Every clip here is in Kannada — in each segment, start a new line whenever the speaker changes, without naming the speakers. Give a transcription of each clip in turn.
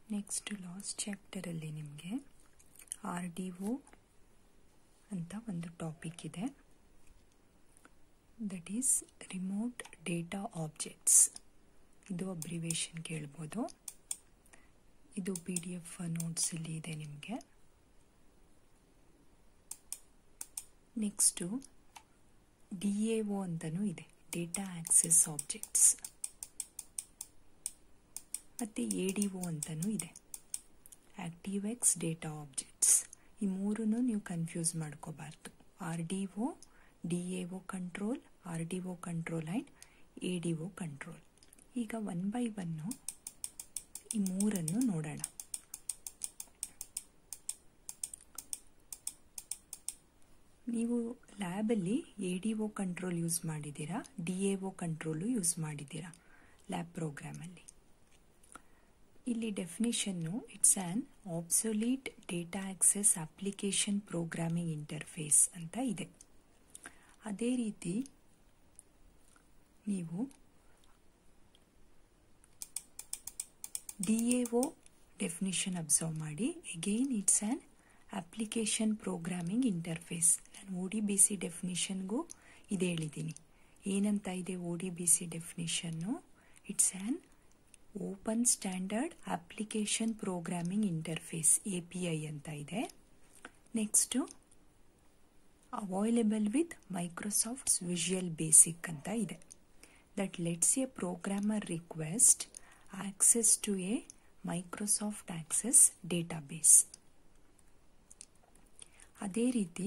ನೆಕ್ಸ್ಟ್ ಲಾಸ್ಟ್ ಚಾಪ್ಟರಲ್ಲಿ ನಿಮಗೆ ಆರ್ ಡಿ ಒ ಅಂತ ಒಂದು ಟಾಪಿಕ್ ಇದೆ that is remote data objects ಇದು ಅಬ್ರಿವೇಷನ್ ಕೇಳ್ಬೋದು ಇದು ಪಿ ಡಿ ಎಫ್ ನೋಟ್ಸಲ್ಲಿ ಇದೆ ನಿಮಗೆ ನೆಕ್ಸ್ಟು ಡಿ ಎ ಒ ಅಂತಲೂ ಇದೆ ಡೇಟಾ ಆಕ್ಸೆಸ್ ಆಬ್ಜೆಕ್ಟ್ಸ್ ಮತ್ತು ಎ ಡಿ ಒ ಅಂತಲೂ ಇದೆ ಆಕ್ಟಿವ್ ಎಕ್ಸ್ ಡೇಟಾ ಆಬ್ಜೆಕ್ಟ್ಸ್ ಈ ಮೂರನ್ನು ನೀವು ಕನ್ಫ್ಯೂಸ್ ಮಾಡ್ಕೋಬಾರ್ದು R D O D A O control R D O control and A D O control ಈಗ ಒನ್ ಬೈ ಒನ್ನು ಈ ಮೂರನ್ನು ನೋಡೋಣ ನೀವು ಲ್ಯಾಬಲ್ಲಿ A D O control use ಮಾಡಿದ್ದೀರಾ D A O control use ಮಾಡಿದ್ದೀರಾ ಲ್ಯಾಬ್ ಪ್ರೋಗ್ರಾಮಲ್ಲಿ ಇಲ್ಲಿ definition it's an obsolete data access application programming interface ಅಂತ ಇದೆ ಅದೇ ರೀತಿ ನೀವು D A O definition observe ಮಾಡಿ again it's an application programming interface ನಾನು ಒ ಡಿ ಬಿ ಸಿ ಡೆಫಿನಿಷನ್ಗೂ ಇದು ಹೇಳಿದ್ದೀನಿ ಏನಂತ ಇದೆ O D B C definition it's an open standard application programming interface A P I ಅಂತ ಇದೆ next available with Microsoft's visual basic ಅಂತ ಇದೆ that lets a programmer request access to a Microsoft access database ಅದೇ ರೀತಿ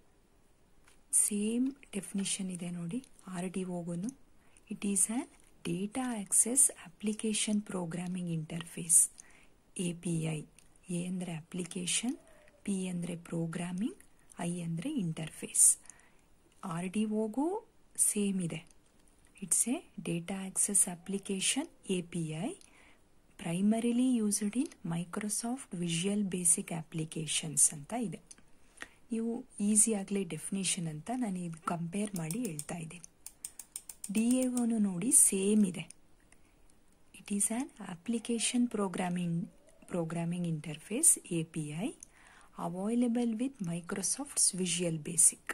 ಸೇಮ್ ಡೆಫಿನಿಷನ್ ಇದೆ ನೋಡಿ ಆರ್ ಡಿ ಒಗೂ it is an data access application programming interface A P I A ಅಂದರೆ ಅಪ್ಲಿಕೇಶನ್ ಪಿ ಅಂದರೆ ಪ್ರೋಗ್ರಾಮಿಂಗ್ ಐ ಅಂದರೆ ಇಂಟರ್ಫೇಸ್ ಆರ್ ಡಿ ಒಗೂ ಸೇಮ್ ಇದೆ it's a data access application A P I primarily used in Microsoft visual basic applications ಅಂತ ಇದೆ ನೀವು ಈಸಿ ಆಗಲಿ ಡೆಫಿನೇಷನ್ ಅಂತ ನಾನು ಇದು ಕಂಪೇರ್ ಮಾಡಿ ಹೇಳ್ತಾ ಇದ್ದೀನಿ ಡಿ ಎ ಒನು ನೋಡಿ ಸೇಮ್ ಇದೆ it is an application programming programming interface A P I available with Microsoft's visual basic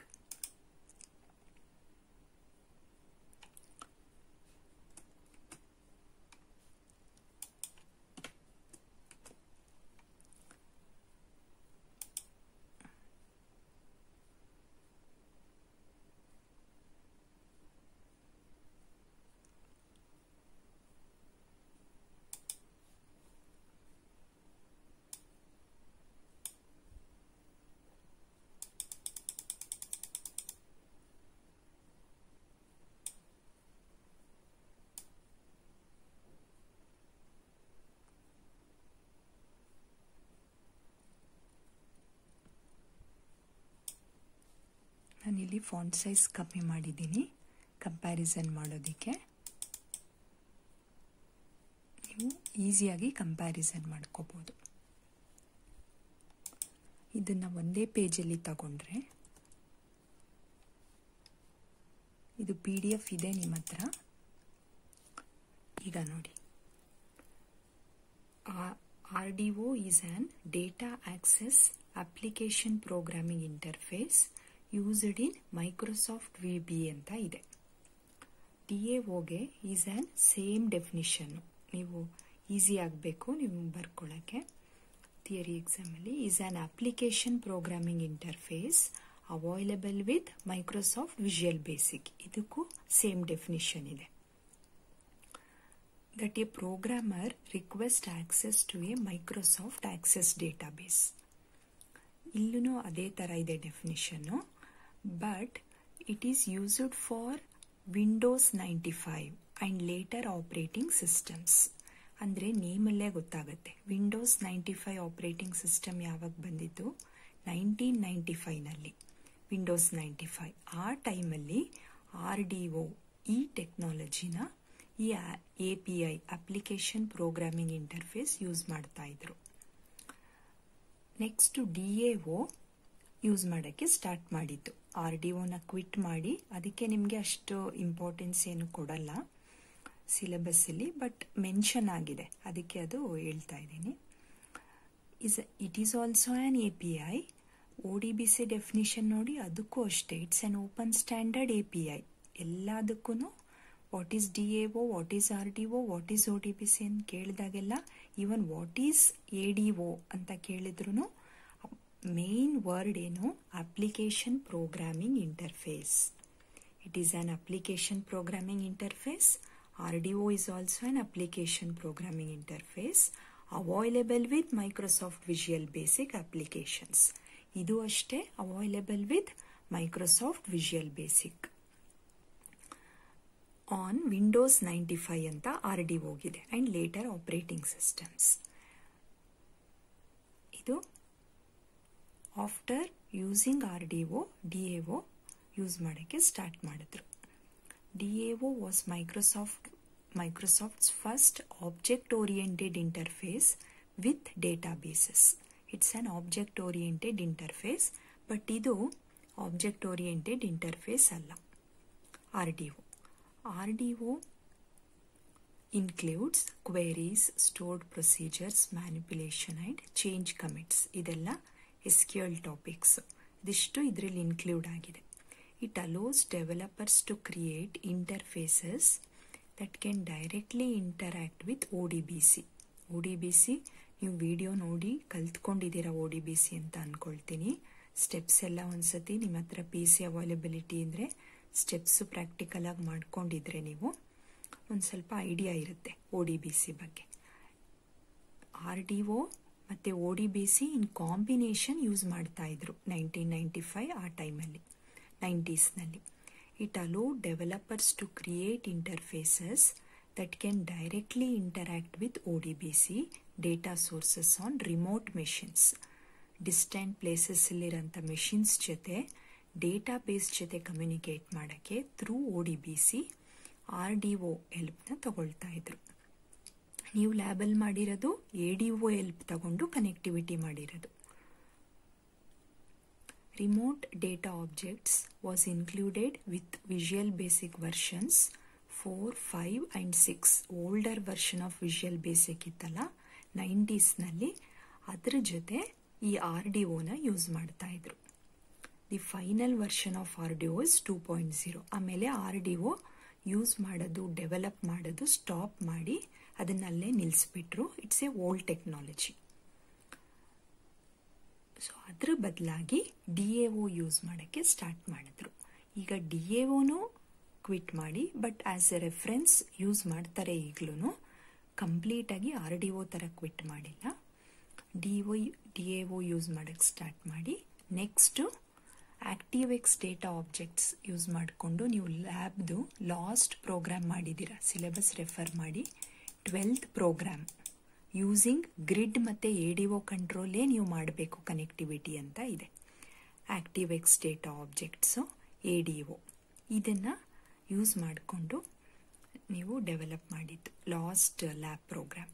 ನಾನಿಲ್ಲಿ ಫಾಂಟ್ ಸೈಜ್ ಕಮ್ಮಿ ಮಾಡಿದ್ದೀನಿ ಕಂಪ್ಯಾರಿಸನ್ ಮಾಡೋದಕ್ಕೆ ನೀವು ಈಸಿಯಾಗಿ ಕಂಪ್ಯಾರಿಸನ್ ಮಾಡ್ಕೋಬೋದು ಇದನ್ನು ಒಂದೇ ಪೇಜಲ್ಲಿ ತಗೊಂಡ್ರೆ ಇದು ಪಿ ಡಿ ಎಫ್ ಇದೆ ನಿಮ್ಮ ಹತ್ರ ಈಗ ನೋಡಿ R D O is an data access application programming interface used in Microsoft V B ಅಂತ ಇದೆ ಡಿ ಎ ಒಗೆ ಈಸ್ ಆ್ಯನ್ ಸೇಮ್ ಡೆಫಿನಿಷನ್ನು ನೀವು ಈಸಿ ಆಗಬೇಕು ನೀವು ಬರ್ಕೊಳ್ಳೋಕ್ಕೆ ಥಿಯರಿ ಎಕ್ಸಾಮಲ್ಲಿ is an application programming interface available with Microsoft visual basic ಇದಕ್ಕೂ ಸೇಮ್ ಡೆಫಿನಿಷನ್ ಇದೆ that a programmer request access to a Microsoft access database ಇಲ್ಲೂ ಅದೇ ಥರ ಇದೆ definition but it is used for Windows ninety five and later operating systems ಅಂದರೆ ನೇಮಲ್ಲೇ ಗೊತ್ತಾಗುತ್ತೆ Windows ninety five operating system ಯಾವಾಗ ಬಂದಿತ್ತು ನೈನ್ಟೀನ್ ನೈಂಟಿ ಫೈವ್ನಲ್ಲಿ ವಿಂಡೋಸ್ ನೈಂಟಿ ಫೈವ್ ಆ ಟೈಮಲ್ಲಿ ಆರ್ ಡಿ ಒ ಈ ಟೆಕ್ನಾಲಜಿನ ಈ A P I application programming interface use ಮಾಡ್ತಾ ಇದ್ರು next D A O use ಮಾಡೋಕ್ಕೆ ಸ್ಟಾರ್ಟ್ ಮಾಡಿದ್ದು ಆರ್ ಡಿ ಒನ ಕ್ವಿಟ್ ಮಾಡಿ ಅದಕ್ಕೆ ನಿಮಗೆ ಅಷ್ಟು ಇಂಪಾರ್ಟೆನ್ಸ್ ಏನು ಕೊಡಲ್ಲ ಸಿಲೆಬಸ್ಸಲ್ಲಿ ಬಟ್ ಮೆನ್ಷನ್ ಆಗಿದೆ ಅದಕ್ಕೆ ಅದು ಹೇಳ್ತಾ ಇದ್ದೀನಿ is it is also an A P I O D B C definition ನೋಡಿ ಅದಕ್ಕೂ ಅಷ್ಟೇ it's an open standard A P I ಎಲ್ಲದಕ್ಕೂ what is D A O what is R D O what is O D B C ಅಂತ ಕೇಳಿದಾಗೆಲ್ಲ even what is A D O ಅಂತ ಕೇಳಿದ್ರು ಮೇನ್ ವರ್ಡ್ ಏನು application programming interface it is an application programming interface R D O is also an application programming interface available with Microsoft visual basic applications ಇದು ಅಷ್ಟೇ available with Microsoft visual basic on Windows ninety five ಅಂತ ಆರ್ ಡಿ ಹೋಗಿದೆ ಆ್ಯಂಡ್ ಲೇಟರ್ ಆಪರೇಟಿಂಗ್ ಸಿಸ್ಟಮ್ಸ್ ಇದು after using R D O D A O use ಮಾಡೋಕ್ಕೆ ಸ್ಟಾರ್ಟ್ ಮಾಡಿದ್ರು D A O was Microsoft Microsoft's first object oriented interface with databases it's an object oriented interface but ಇದು ಆಬ್ಜೆಕ್ಟ್ ಓರಿಯೆಂಟೆಡ್ ಇಂಟರ್ಫೇಸ್ ಅಲ್ಲ R D O R D O includes queries stored procedures manipulation and change commits ಇದೆಲ್ಲ ಎಸ್ಕ್ಯೂಎಲ್ ಟಾಪಿಕ್ಸ್ ಇದಿಷ್ಟು ಇದರಲ್ಲಿ ಇನ್ಕ್ಲೂಡ್ ಆಗಿದೆ it allows developers to create interfaces that can directly interact with O D B C O D B C ನೀವು ವಿಡಿಯೋ ನೋಡಿ ಕಲ್ತ್ಕೊಂಡಿದ್ದೀರಾ ಒ ಡಿ ಬಿ ಸಿ ಅಂತ ಅಂದ್ಕೊಳ್ತೀನಿ ಸ್ಟೆಪ್ಸ್ ಎಲ್ಲ ಒಂದ್ಸತಿ ನಿಮ್ಮ ಹತ್ರ ಪಿ ಸಿ ಅವೈಲಬಿಲಿಟಿ ಇದ್ದರೆ ಸ್ಟೆಪ್ಸು ಪ್ರಾಕ್ಟಿಕಲಾಗಿ ಮಾಡ್ಕೊಂಡಿದ್ರೆ ನೀವು ಒಂದು ಸ್ವಲ್ಪ ಐಡಿಯಾ ಇರುತ್ತೆ ಒ ಡಿ ಬಿ ಸಿ ಬಗ್ಗೆ ಆರ್ ಡಿ ಒ ಮತ್ತು O D B C in combination use ಮಾಡ್ತಾ ಇದ್ರು ನೈನ್ಟೀನ್ ನೈಂಟಿ ಫೈವ್ ಆ ಟೈಮಲ್ಲಿ ನೈಂಟೀಸ್ನಲ್ಲಿ it allow developers to create interfaces that can directly interact with O D B C data sources on remote machines distant ಪ್ಲೇಸಸ್ಸಲ್ಲಿರೋಂಥ ಮೆಷಿನ್ಸ್ ಜೊತೆ ಡೇಟಾ ಬೇಸ್ ಜೊತೆ ಕಮ್ಯುನಿಕೇಟ್ ಮಾಡೋಕ್ಕೆ through O D B C R D O ಹೆಲ್ಪ್ನ ತಗೊಳ್ತಾ ಇದ್ರು ನೀವು ಲ್ಯಾಬಲ್ಲಿ ಮಾಡಿರೋದು ಎ ಡಿ ಒ ಹೆಲ್ಪ್ ತಗೊಂಡು ಕನೆಕ್ಟಿವಿಟಿ ಮಾಡಿರೋದು remote data objects was included with visual basic versions four five and six older version of visual basic ಇತ್ತಲ್ಲ ನೈಂಟೀಸ್ನಲ್ಲಿ ಅದ್ರ ಜೊತೆ ಈ ಆರ್ ಡಿ ಒನ ಯೂಸ್ ಮಾಡ್ತಾ ಇದ್ರು the final version of R D O is two point zero ಆಮೇಲೆ ಆರ್ ಡಿ ಒ ಯೂಸ್ ಮಾಡೋದು ಡೆವಲಪ್ ಮಾಡೋದು ಸ್ಟಾಪ್ ಮಾಡಿ ಅದನ್ನಲ್ಲೇ ನಿಲ್ಲಿಸ್ಬಿಟ್ರು it's a old technology so ಅದ್ರ ಬದಲಾಗಿ ಡಿ ಎ ಒ ಯೂಸ್ ಮಾಡೋಕ್ಕೆ ಸ್ಟಾರ್ಟ್ ಮಾಡಿದ್ರು ಈಗ ಡಿ ಎ ಒನು ಕ್ವಿಟ್ ಮಾಡಿ but as a reference use ಮಾಡ್ತಾರೆ ಈಗಲೂ ಕಂಪ್ಲೀಟಾಗಿ ಆರ್ ಡಿ ಒ ಥರ ಕ್ವಿಟ್ ಮಾಡಿಲ್ಲ D O D A O use ಮಾಡೋಕ್ಕೆ ಸ್ಟಾರ್ಟ್ ಮಾಡಿ next active X data objects use ಮಾಡಿಕೊಂಡು ನೀವು ಲ್ಯಾಬ್ದು ಲಾಸ್ಟ್ ಪ್ರೋಗ್ರಾಮ್ ಮಾಡಿದ್ದೀರಾ ಸಿಲೆಬಸ್ ರೆಫರ್ ಮಾಡಿ ಟ್ವೆಲ್ತ್ ಪ್ರೋಗ್ರಾಮ್ ಯೂಸಿಂಗ್ ಗ್ರಿಡ್ ಮತ್ತು ಎ ಡಿ ಒ ಕಂಟ್ರೋಲೇ ನೀವು ಮಾಡಬೇಕು ಕನೆಕ್ಟಿವಿಟಿ ಅಂತ ಇದೆ active X data objects A D O ಇದನ್ನು ಯೂಸ್ ಮಾಡಿಕೊಂಡು ನೀವು ಡೆವಲಪ್ ಮಾಡಿದ್ದು last lab program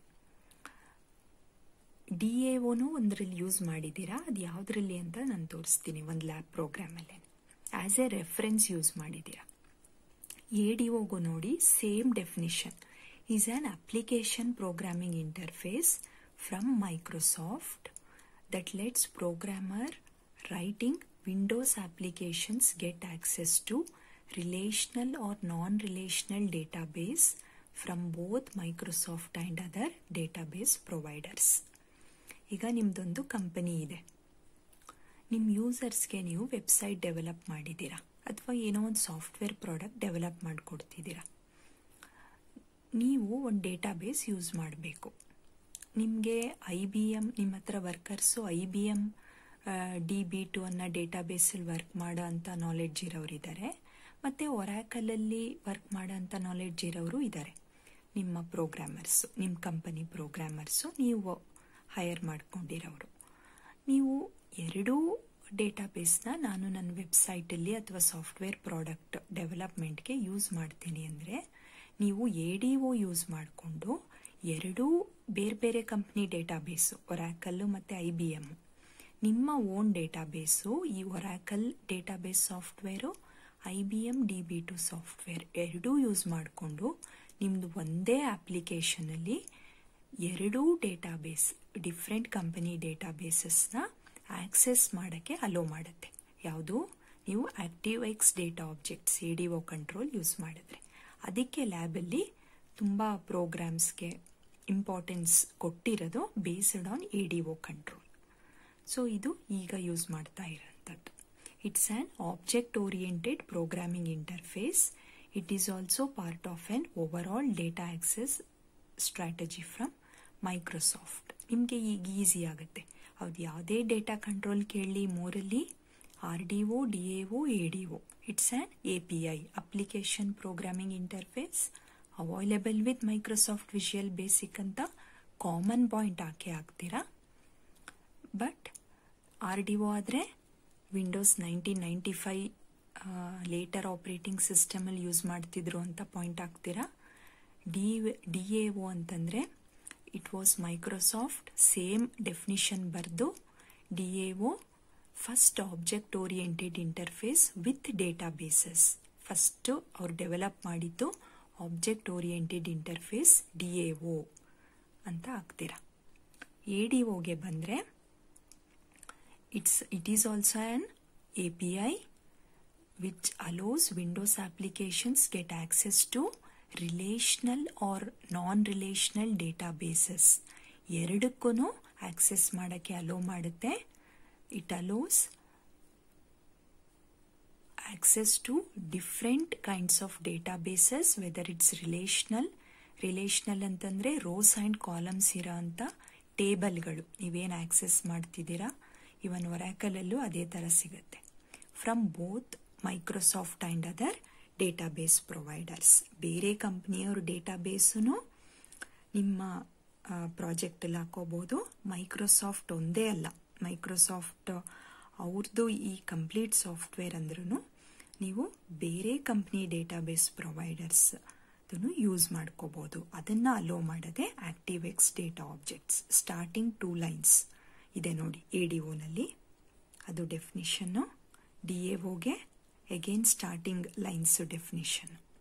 D A ಒನು ಒಂದರಲ್ಲಿ ಯೂಸ್ ಮಾಡಿದ್ದೀರಾ ಅದು ಯಾವುದರಲ್ಲಿ ಅಂತ ನಾನು ತೋರಿಸ್ತೀನಿ ಒಂದು ಲ್ಯಾಬ್ ಪ್ರೋಗ್ರಾಮಲ್ಲೇ ಆ್ಯಸ್ ಎ ರೆಫರೆನ್ಸ್ ಯೂಸ್ ಮಾಡಿದ್ದೀರಾ ಎ ಡಿ ಒಗೂ ನೋಡಿ same definition is an application programming interface from Microsoft that lets programmer writing Windows applications get access to relational or non-relational database from both Microsoft and other database providers. ಈಗ ನಿಮ್ಮದೊಂದು ಕಂಪನಿ ಇದೆ ನಿಮ್ಮ ಯೂಸರ್ಸ್ಗೆ ನೀವು ವೆಬ್ಸೈಟ್ ಡೆವಲಪ್ ಮಾಡಿದ್ದೀರಾ ಅಥವಾ ಏನೋ ಒಂದು ಸಾಫ್ಟ್ವೇರ್ ಪ್ರಾಡಕ್ಟ್ ಡೆವಲಪ್ ಮಾಡಿಕೊಡ್ತಿದ್ದೀರಾ ನೀವು ಒಂದು ಡೇಟಾಬೇಸ್ ಯೂಸ್ ಮಾಡಬೇಕು ನಿಮಗೆ ಐ ಬಿ ಎಮ್ ನಿಮ್ಮ ಹತ್ರ workers I B M D B two ಅನ್ನೋ ಡೇಟಾಬೇಸಲ್ಲಿ ವರ್ಕ್ ಮಾಡೋ ಅಂಥ ನಾಲೆಡ್ಜ್ ಇರೋರು ಇದ್ದಾರೆ ಮತ್ತು ಒರಾಕಲಲ್ಲಿ ವರ್ಕ್ ಮಾಡೋ ಅಂಥ ನಾಲೆಡ್ಜ್ ಇರೋರು ಇದ್ದಾರೆ ನಿಮ್ಮ ಪ್ರೋಗ್ರಾಮರ್ಸು ನಿಮ್ಮ ಕಂಪನಿ ಪ್ರೋಗ್ರಾಮರ್ಸು ನೀವು ಹೈಯರ್ ಮಾಡ್ಕೊಂಡಿರೋರು ನೀವು ಎರಡೂ ಡೇಟಾಬೇಸ್ನ ನಾನು ನನ್ನ ವೆಬ್ಸೈಟಲ್ಲಿ ಅಥವಾ ಸಾಫ್ಟ್ವೇರ್ ಪ್ರಾಡಕ್ಟ್ ಡೆವಲಪ್ಮೆಂಟ್ಗೆ ಯೂಸ್ ಮಾಡ್ತೀನಿ ಅಂದರೆ ನೀವು ಎ ಡಿ ಒ ಯೂಸ್ ಮಾಡಿಕೊಂಡು ಎರಡೂ ಬೇರೆ ಬೇರೆ ಕಂಪ್ನಿ ಡೇಟಾಬೇಸು ಒರಾಕಲ್ಲು ಮತ್ತು ಐ ಬಿ ಎಮ್ ನಿಮ್ಮ ಓನ್ ಡೇಟಾಬೇಸು ಈ Oracle database software I B M D B two software ಎರಡೂ ಯೂಸ್ ಮಾಡಿಕೊಂಡು ನಿಮ್ಮದು ಒಂದೇ ಆಪ್ಲಿಕೇಶನಲ್ಲಿ ಎರಡೂ ಡೇಟಾಬೇಸ್ ಡಿಫ್ರೆಂಟ್ ಕಂಪನಿ ಡೇಟಾಬೇಸಸ್ನ ಆಕ್ಸೆಸ್ ಮಾಡೋಕ್ಕೆ ಅಲೋ ಮಾಡುತ್ತೆ ಯಾವುದು ನೀವು active X data objects A D O control use ಮಾಡಿದ್ರೆ ಅದಕ್ಕೆ ಲ್ಯಾಬಲ್ಲಿ ತುಂಬ ಪ್ರೋಗ್ರಾಮ್ಸ್ಗೆ ಇಂಪಾರ್ಟೆನ್ಸ್ ಕೊಟ್ಟಿರೋದು based on A D O control so ಇದು ಈಗ ಯೂಸ್ ಮಾಡ್ತಾ ಇರೋಂಥದ್ದು it's an object oriented programming interface it is also part of an overall data access strategy from Microsoft ನಿಮಗೆ ಈಗ ಈಸಿ ಆಗುತ್ತೆ ಅದು ಯಾವುದೇ ಡೇಟಾ ಕಂಟ್ರೋಲ್ ಕೇಳಲಿ ಮೂರಲ್ಲಿ R D O D A O A D O it's an A P I application programming interface available with Microsoft visual basic ಅಂತ ಕಾಮನ್ ಪಾಯಿಂಟ್ ಹಾಕಿ ಹಾಕ್ತೀರಾ ಬಟ್ ಆರ್ ಡಿ ಒ ಆದರೆ Windows nineteen ninety five later operating ಸಿಸ್ಟಮಲ್ಲಿ ಯೂಸ್ ಮಾಡ್ತಿದ್ರು ಅಂತ ಪಾಯಿಂಟ್ ಹಾಕ್ತೀರಾ ಡಿ ಡಿ ಎ ಒ ಅಂತಂದರೆ it was Microsoft same definition ಬರೆದು D A O first object oriented interface with data bases first ಅವ್ರು ಡೆವಲಪ್ ಮಾಡಿದ್ದು object oriented interface D A O ಅಂತ ಹಾಕ್ತೀರಾ ಎ ಡಿ ಒಗೆ ಬಂದರೆ it's it is also an A P I which allows Windows applications get access to relational or non relational data bases ಎರಡಕ್ಕೂ ಆಕ್ಸೆಸ್ ಮಾಡೋಕ್ಕೆ ಅಲೋ ಮಾಡುತ್ತೆ it allows access to different kinds of databases whether it's relational relational ಅಂತಂದರೆ ರೋಸ್ ಆ್ಯಂಡ್ ಕಾಲಮ್ಸ್ ಇರೋ ಅಂಥ ಟೇಬಲ್ಗಳು ನೀವೇನು ಆಕ್ಸೆಸ್ ಮಾಡ್ತಿದ್ದೀರಾ ಇವನ್ ಒರಾಕಲಲ್ಲೂ ಅದೇ ಥರ ಸಿಗುತ್ತೆ from both Microsoft and other database providers ಬೇರೆ ಕಂಪ್ನಿಯವ್ರ ಡೇಟಾಬೇಸೂ ನಿಮ್ಮ ಪ್ರಾಜೆಕ್ಟಲ್ಲಿ ಹಾಕೋಬೋದು ಮೈಕ್ರೋಸಾಫ್ಟ್ ಒಂದೇ ಅಲ್ಲ ಮೈಕ್ರೋಸಾಫ್ಟ್ ಅವ್ರದ್ದು ಈ ಕಂಪ್ಲೀಟ್ ಸಾಫ್ಟ್ವೇರ್ ಅಂದ್ರೂ ನೀವು ಬೇರೆ ಕಂಪ್ನಿ ಡೇಟಾಬೇಸ್ ಪ್ರೊವೈಡರ್ಸ್ ಯೂಸ್ ಮಾಡ್ಕೋಬೋದು ಅದನ್ನು ಅಲೋ ಮಾಡದೆ active X data objects starting two lines ಇದೆ ನೋಡಿ ಎ ಡಿ ಒನಲ್ಲಿ ಅದು ಡೆಫಿನಿಷನ್ನು ಡಿ ಎ ಒಗೆ ಅಗೇನ್ ಸ್ಟಾರ್ಟಿಂಗ್ ಲೈನ್ಸ್ ಡೆಫಿನಿಷನ್